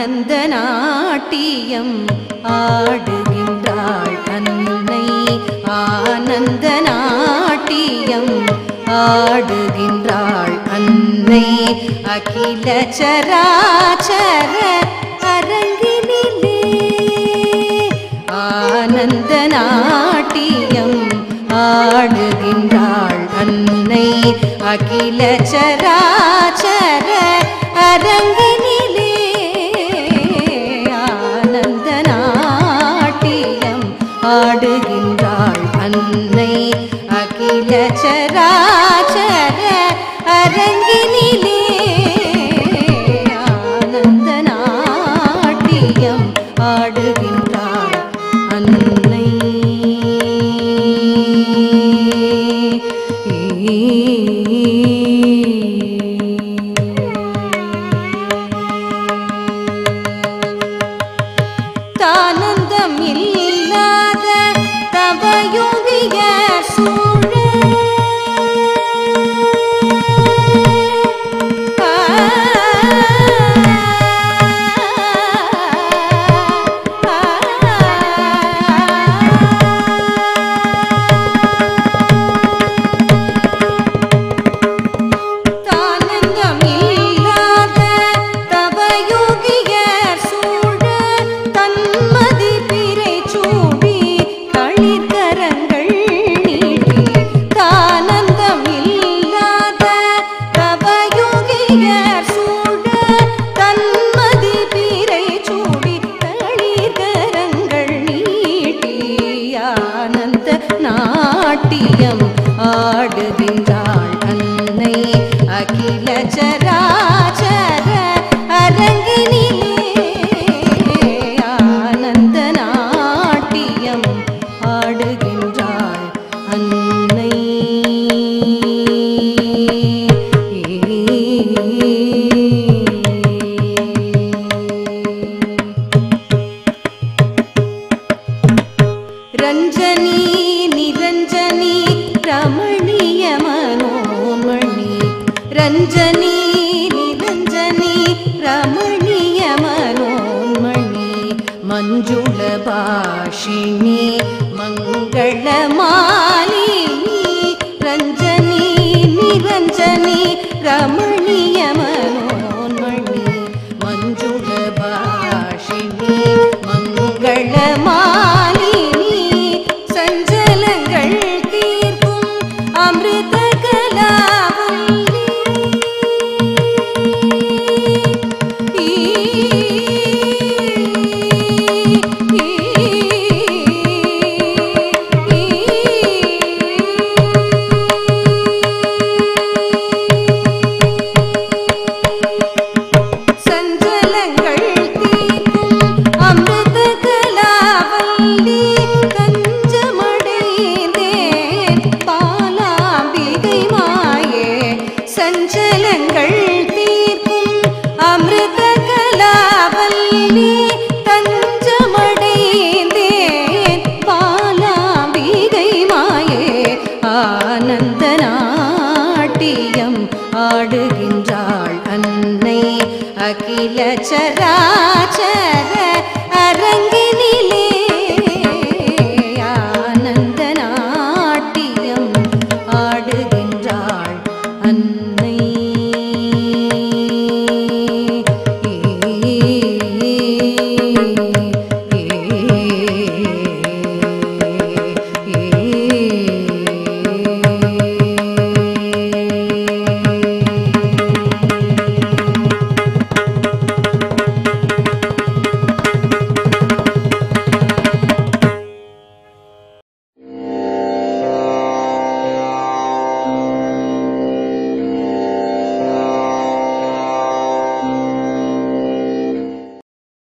ஆனந்த நாட்டியம் ஆடுகின்றாள் அன்னை ஆனந்த நாட்டியம் ஆடுகின்றாள் அன்னை அகில சராச்சர அரங்கினிலே ஆனந்த நாட்டியம் ஆடுகின்றாள் அன்னை அகில சராச்சர அரங்கினிலே ஆனந்த நாட்டியம் ஆடுகின்றாள் அன்னை அகில சராச்சர அரங்கினிலே ஆனந்த நாட்டியம் ஆடுகின்றாள் அன்னை தானந்தம் இல்லாத தவயுகிய சூழ தானந்தம் இல்லாத தவயுகியர் சூழ தன்மதி பிறை சூடி களிர்கரங்கள் நீட்டி தானந்தம் இல்லாத தவயுகியர் சூழ தன்மதி பிறை சூடி களிர்கரங்கள் நீட்டி ஆனந்த நாட்டியம் ஆடுகின்றாள் அன்னை அகில சராச்சர அரங்கினிலே ஆனந்த நாட்டியம் ஆடுகின்றாள் அன்னை ரஞ்சனி நிரஞ்சனி ரமணீய மனோமணி ரஞ்சனி நிரஞ்சனி ரமணீய மனோன்மணி மஞ்சுள பாஷினி மங்கள மாலினி ரஞ்சனி நிரஞ்சனி ரமணீய மனோன்மணி மஞ்சுள பாஷினி மங்கள மாலினி சஞ்சலங்கள் தீர்க்கும் அமிர்த கலாவல்லி சஞ்சலங்கள் தீர்க்கும் அமிர்த கலாவல்லி தஞ்சமடைந்தேன் பாலாம்பிகை மாயே சஞ்சலங்கள் தீர்க்கும் அமிர்த கலாவல்லி தஞ்சமடைந்தேன் பாலாம்பிகை மாயே ஆனந்த நாட்டியம் ஆடுகின்றாள் அன்னை அகில சரா